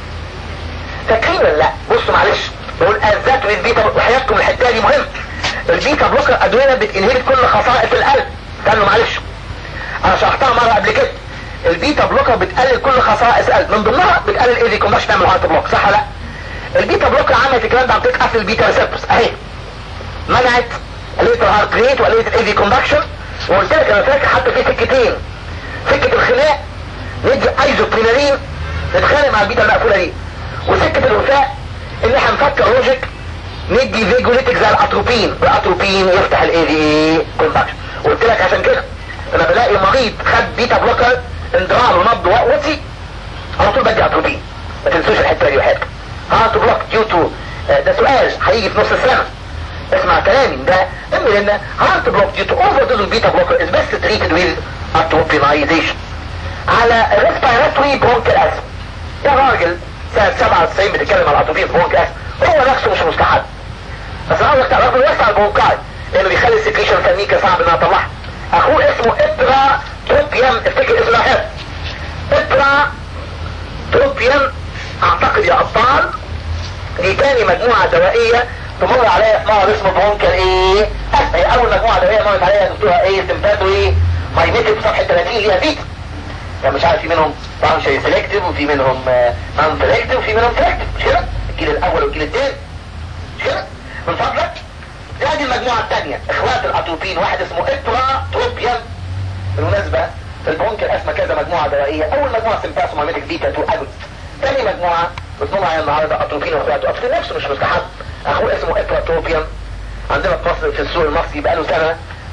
فاكرين ولا لا بصوا معلش بقول ذات ويز بيتا وحياتكم الحته دي مهم البيتا بلوكر ادويه بتنهبت كل خصائص القلب استنوا معلش انا شرحتها مره قبل كده البيتا بلوكر بتقلل كل خصائص القلب من ضمنها بتقلل ايدي كومباش تعمل هارت بلوك صح ولا لا البيتا بلوكر عملت الكلام ده عن طريق قفل البيتا ريسبتورز اهي منعت قللت الهارت ريت وقللت الايدي كومباكشن وقلت لك انا فاكر حتى في سكتين سكة الخناق ندي ايزوبرينالين نتخانق مع البيتا المقفولة دي وسكة الوفاء ان احنا نفكر لوجيك ندي فيجوليتك زي الاتروبين الاتروبين يفتح الاي في كومباكشن قلت لك عشان كده انا بلاقي مريض خد بيتا بلوكر اندرار ونبض وقوتي على طول بدي اتروبين ما تنسوش الحته دي وحياتك هارت بلوك ديو تو ده سؤال هيجي في نص السنه اسمع كلامي ده اما لان هارت بلوك ديو تو اوفر دوز بيتا بلوكر از بيست تريتد ويز اتروبينايزيشن على الريسبيراتوري برونكال اسم يا راجل سنة 97 بتتكلم على الاتروبين برونكال اسم هو نفسه مش مستحب بس انا عاوزك تعرف يوسع البرونكاي لانه بيخلي السكريشن سميكه صعب انها تطلعها اخوه اسمه ابرا تروبيان افتكر اسمه حلو ابرا تروبيان اعتقد يا ابطال دي تاني مجموعة دوائية تمر عليها في مرض اسمه برونكال ايه هي اول مجموعة دوائية مرت عليها دكتورة ايه سمباتو ايه مايميتك صفحة 30 ليها بيتا يعني مش عارف في منهم طبعا شيء سيلكتيف وفي منهم نون سيلكتيف وفي منهم سيلكتيف مش كده الجيل الاول والجيل الثاني مش كده من فضلك دي هذه المجموعة الثانية اخوات الاتروبين واحد اسمه ابرا تروبيان بالمناسبة البرونكال اسمها كذا مجموعة دوائية اول مجموعة سمباسو مايميتك بيتا 2 اجوست ثاني مجموعة بتنوم معايا النهاردة اتروبين واخواته اتروبين نفسه مش مستحب اخوه اسمه ابراتروبيان عندنا في مصر في السوق المصري بقاله سنة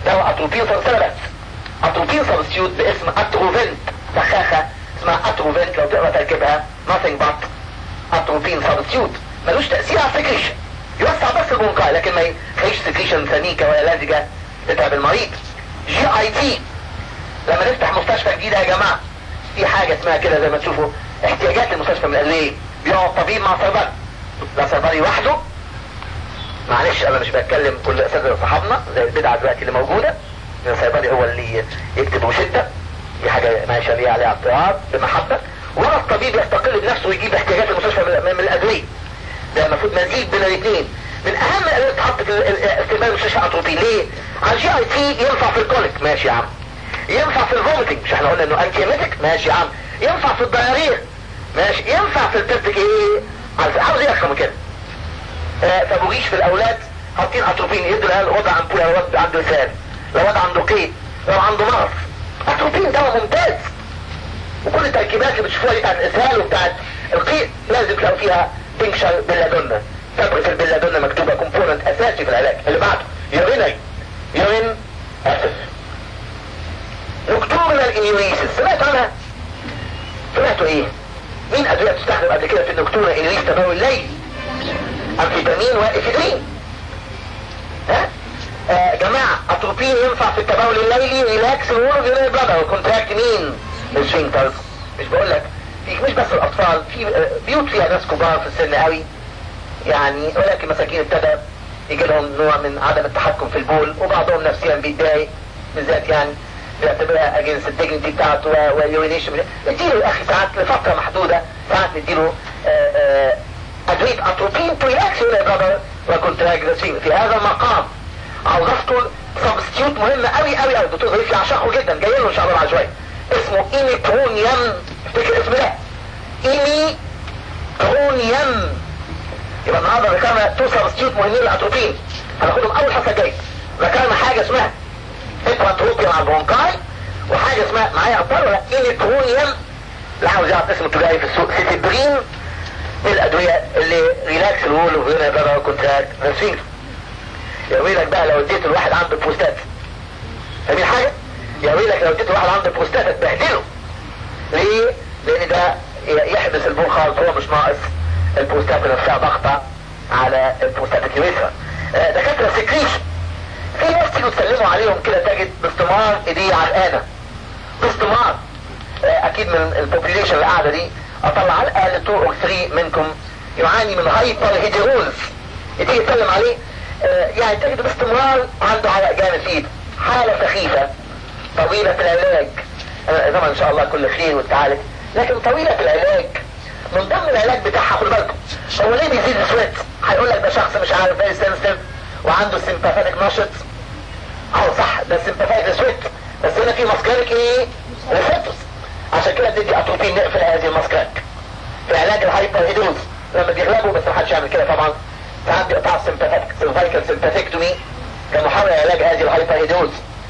دواء اتروبين سنة بس اتروبين سبستيوت باسم اتروفنت بخاخة اسمها اتروفنت لو تقرا تركيبها nothing but اتروبين سبستيوت ملوش تأثير على السكريشن يوسع بس البونكاي لكن ما يخليش سكريشن سميكة ولا لزجة تتعب المريض جي اي تي لما نفتح مستشفى جديدة يا جماعة في حاجة اسمها كده زي ما تشوفوا احتياجات المستشفى من الايه بيقعد طبيب مع صيدلي لا صيدلي وحده معلش انا مش بتكلم كل اساتذه صحابنا زي البدعه دلوقتي اللي موجوده ان الصيدلي هو اللي يكتب روشته دي حاجه ما شريعه عليها اعتراض بمحبه ولا الطبيب يستقل بنفسه ويجيب احتياجات المستشفى من, من الادويه ده المفروض مزيج بين الاثنين من اهم الادويه اللي تحط في استقبال المستشفى اتروبين ليه؟ على الجي اي تي ينفع في الكوليك ماشي يا عم ينفع في الفوميتنج مش احنا قلنا انه انتي ماشي يا عم ينفع في الدياريه ماشي ينفع في البيبتيك ايه عاوز ايه اكتر من كده آه فبوجيش في الاولاد حاطين اتروبين يدوا العيال وضع امبول لو وضع عنده اسهال لو وضع عنده قيد لو عنده مرض اتروبين دواء ممتاز وكل التركيبات اللي بتشوفوها بتاعت الاسهال وبتاعت القيء لازم تلاقوا فيها تنكشر بلادونا تبرة البلادونا مكتوبة كومبوننت اساسي في العلاج اللي بعده يورينري يورين اسف نكتورنال انيوريسيس سمعت عنها سمعتوا ايه مين ادوية تستخدم قبل كده في النكتورنال انيوريسيس تباوي الليل امفيتامين وافيدرين ها آه جماعة اتروبين ينفع في التباول الليلي ريلاكس الورد يوني بلادر وكونتراكت مين السفنكترز مش بقول لك فيك مش بس الاطفال في آه بيوت فيها ناس كبار في السن قوي يعني ولكن مساكين ابتدى يجي لهم نوع من عدم التحكم في البول وبعضهم نفسيا بيتضايق بالذات يعني بيعتبرها اجنس الديجنتي بتاعته ويورينيشن نديله يا اخي ساعات لفتره محدوده ساعات نديله ادويه اتروبين تو ريلاكس يا برادر وكونتراكت في هذا المقام عوضته سبستيوت مهم قوي قوي قوي الدكتور ظريف يعشقه جدا جاي له ان شاء الله بعد شويه اسمه ايميترونيوم افتكر اسم ده ايميترونيوم يبقى النهارده ذكرنا تو سبستيوت مهمين للاتروبين هناخدهم اول حصه جاي ذكرنا حاجه اسمها اتراتروبيا مع البرونكاي وحاجه اسمها معايا ابطال ولا ايميترونيوم اللي عاوز يعرف اسمه تجاري في السوق سيتبرين الادويه اللي ريلاكس الوول وفينا بقى كونتراكت نفسين يا ويلك بقى لو اديت الواحد عنده بروستات فاهمين حاجه يا ويلك لو اديت الواحد عنده بروستات هتبهدله ليه لان ده يحبس البول خالص هو مش ناقص البروستات نفسها ضغطه على البروستات اليوريثرا آه دكاتره سكريشن في ناس تيجوا تسلموا عليهم كده تجد باستمرار ايديه عرقانه باستمرار آه اكيد من البوبيليشن اللي قاعده دي اطلع على الاقل 2 او 3 منكم يعاني من هايبر هيدروز تيجي تسلم عليه آه يعني تجد باستمرار عنده عرق جامد في ايده حالة سخيفة طويلة العلاج طبعا ان شاء الله كل خير والتعالج لكن طويلة العلاج من ضمن العلاج بتاعها خد بالكم هو ليه بيزيد السويت هيقول لك ده شخص مش عارف فيري سنسيتيف وعنده سيمباثيك نشط اه صح ده سيمباثيك سويت بس هنا في ماسكاريك ايه ريسبتورز عشان كده بندي اتروبين نقفل هذه الماسكاريك في علاج الهايبر هيدروز لما بيغلبوا بس ما حدش يعمل كده طبعا ساعات بيقطع السيمباثيك سيرفايكال سيمباثيكتومي كمحاولة علاج هذه الهايبر هيدروز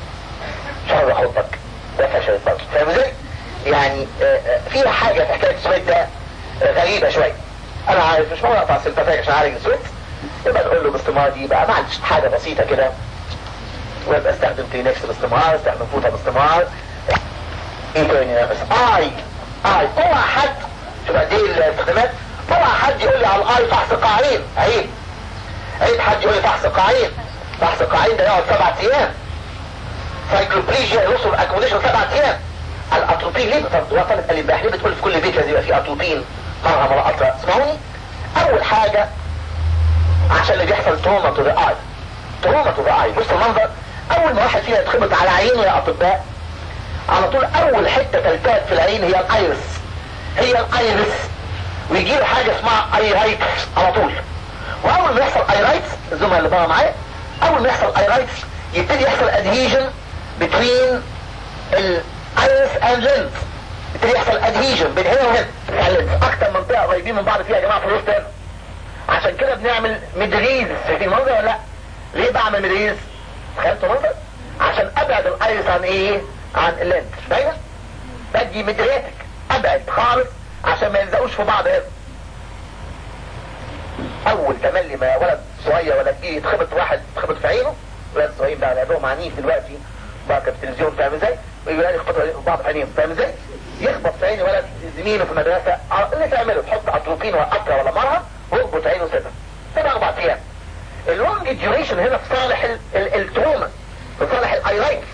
شهر خطك ده فشل الضغط فاهم ازاي؟ يعني فيها حاجة في حكاية السويت ده غريبة شوية انا عارف مش مهم اقطع السيمباثيك عشان اعالج السويت يبقى نقول له باستمرار دي بقى معلش حاجة بسيطة كده ويبقى استخدم كلينكس باستمرار استخدم فوطة باستمرار ايه تاني نفس اي اي اوعى حد شوف قد ايه الاستخدامات اوعى حد يقول لي على الاي فحص قاعين عيب عيب حد يقول لي فحص قاعين فحص قاعين ده يقعد سبعة ايام سايكلوبليجيا يوصل اكوموديشن سبعة ايام الاتروبين ليه طب وطنة الامبارح ليه بتقول في كل بيت لازم يبقى فيه اتروبين مرة مرة اطرى اسمعوني اول حاجة عشان اللي بيحصل تروما تو ذا اي تروما تو ذا اي بص المنظر اول ما واحد فينا يتخبط على عينه يا اطباء على طول اول حتة تلتات في العين هي الايرس هي الايرس ويجي له حاجة اسمها ايرايتس على طول واول ما يحصل ايرايتس الزملاء اللي بقى معايا اول ما يحصل ايرايتس يبتدي يحصل ادهيجن بين الايرس اند لينز يبتدي يحصل ادهيجن بين هنا وهنا يعني اكتر منطقه قريبين من بعض فيها يا جماعه في الوسط هنا عشان كده بنعمل مدريز شايفين المنظر ولا لا؟ ليه بعمل مدريز؟ تخيلتوا المنظر؟ عشان ابعد الايرس عن ايه؟ عن اللينز باينه؟ بدي مدرياتك ابعد خالص عشان ما يلزقوش في بعض هنا اول تملي ما ولد صغير ولا كبير يتخبط واحد يتخبط في عينه ولاد الصغيرين بقى لعبهم عنيف دلوقتي بقى في التلفزيون فاهم ازاي؟ ويقول يخبط بعض في عينيهم فاهم ازاي؟ يخبط في عين ولد زميله في المدرسة اللي تعمله تحط اتروبين ولا قطره ولا مرهم واربط عينه سنة سنة اربع ايام اللونج ديوريشن هنا في صالح التروما في صالح الايلايتس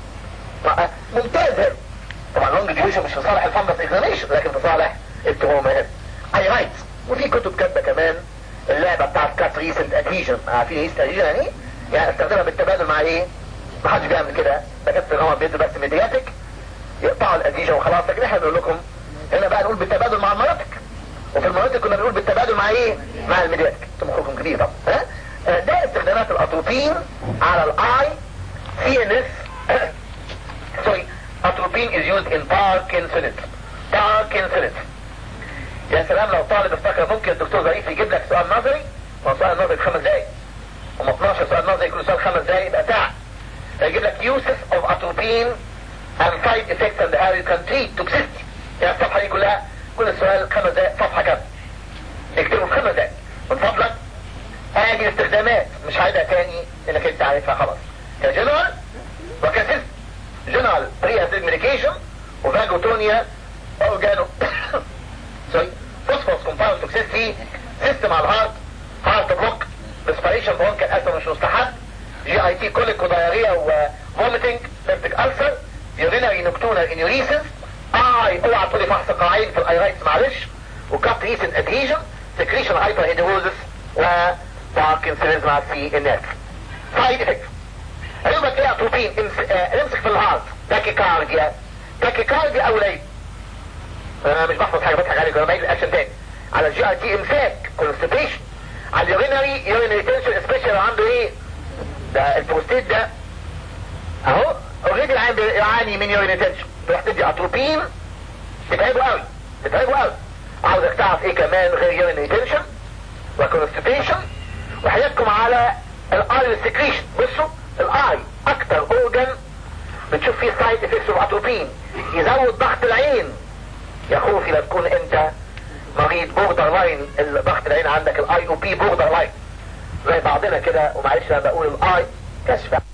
ممتاز هنا طبعا اللونج ديوريشن مش في صالح الفندس اكزاميشن لكن في صالح التروما هنا ايلايتس وفي كتب كاتبه كمان اللعبه بتاعت كات ريسنت اديجن عارفين ايه اديجن يعني ايه؟ يعني استخدمها بالتبادل مع ايه؟ ما حدش بيعمل كده دكاتره الغمر بيدوا بس ميدياتك يقطعوا الاديجن وخلاص لكن احنا بنقول لكم هنا بقى نقول بالتبادل مع المناطق وفي المناطق كنا بنقول بالتبادل مع ايه؟ مع الميدياتك انتم مخكم كبير طبعا ها؟ ده استخدامات الاتروبين على الاي سي ان اس سوري اتروبين is used in Parkinson's Parkinson's يا سلام لو طالب افتكر ممكن الدكتور ظريف يجيب لك سؤال نظري ما سؤال نظري في خمس دقايق هم 12 سؤال نظري كل سؤال خمس دقايق يبقى ساعة فيجيب لك uses of atropine and side effects and how you can treat toxicity يعني الصفحة دي كلها كل السؤال خمس دقايق صفحة كاملة اكتبه في خمس دقايق من فضلك ادي الاستخدامات مش هعيدها تاني انك انت عارفها خلاص كجنرال وكسيست جنرال بري اسيد ميديكيشن وفاجوتونيا اورجانو سوري فوسفورس كومباوند توكسيستي سيستم على الهارت هارت بلوك ريسبيريشن برونكال اسم مش مستحب جي اي تي كوليك ودايريا وفوميتنج سيرتك السر يورينري نكتونال انيوريسيس اي اوعى تقولي فحص قاعين في الايرايتس معلش وكات ريسنت ادهيجن سكريشن هايبر هيدروزس وباركنسونيزم على السي الناس سايد افكت عيوبك ايه اتروبين امسك في الهارت تاكيكارديا تاكيكارديا او ليه انا مش بحفظ حاجه بضحك عليك انا بعيد الاكشن تاني على الجي اي تي امساك كونستيبيشن على اليورينري يورينري تنشن سبيشال عنده ايه ده البروستيت ده اهو اوريدي العين بيعاني من يورينري تنشن تروح تدي اتروبين بتعبه قوي بتعبه قوي عاوزك تعرف ايه كمان غير يورينري تنشن وكونستيبيشن وحياتكم على الاي سكريشن بصوا الاي اكتر اورجن بتشوف فيه سايد افكتس اوف اتروبين يزود ضغط العين يا خوفي لا تكون انت مريض بوردر لاين ضغط العين عندك الاي او بي بوردر لاين زي بعضنا كده ومعلش انا بقول الاي كشف